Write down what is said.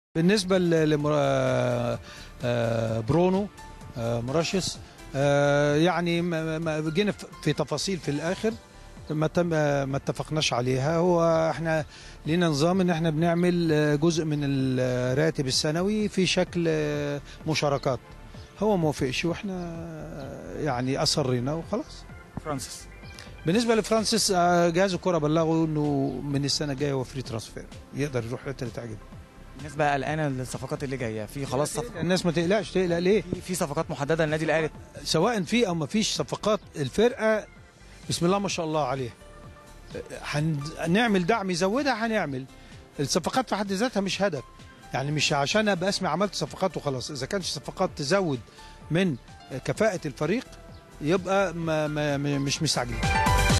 بالنسبه لبرونو مرشس آه، يعني ما- ما- جينا في- في تفاصيل في الاخر ما تم ما اتفقناش عليها هو احنا لينا نظام ان احنا بنعمل آه، جزء من الراتب السنوي في شكل آه، مشاركات هو موافقش واحنا آه، يعني اصرينا وخلاص فرانسيس بالنسبه لفرانسيس آه، جهاز الكره بلغوا انه من السنه الجايه هو فري ترانسفير يقدر يروح الحته اللي تعجبه الناس بقى قلقانه للصفقات اللي جايه في خلاص صف... الناس ما تقلقش تقلق ليه في- في صفقات محدده النادي الاهلي سواء في او ما فيش صفقات الفرقه بسم الله ما شاء الله عليها هنعمل دعم يزودها هنعمل الصفقات في حد ذاتها مش هدف يعني مش عشان ابقى اسمي عملت صفقات وخلاص اذا كانش صفقات تزود من كفاءه الفريق يبقى ما ما ما- مش مستعجلين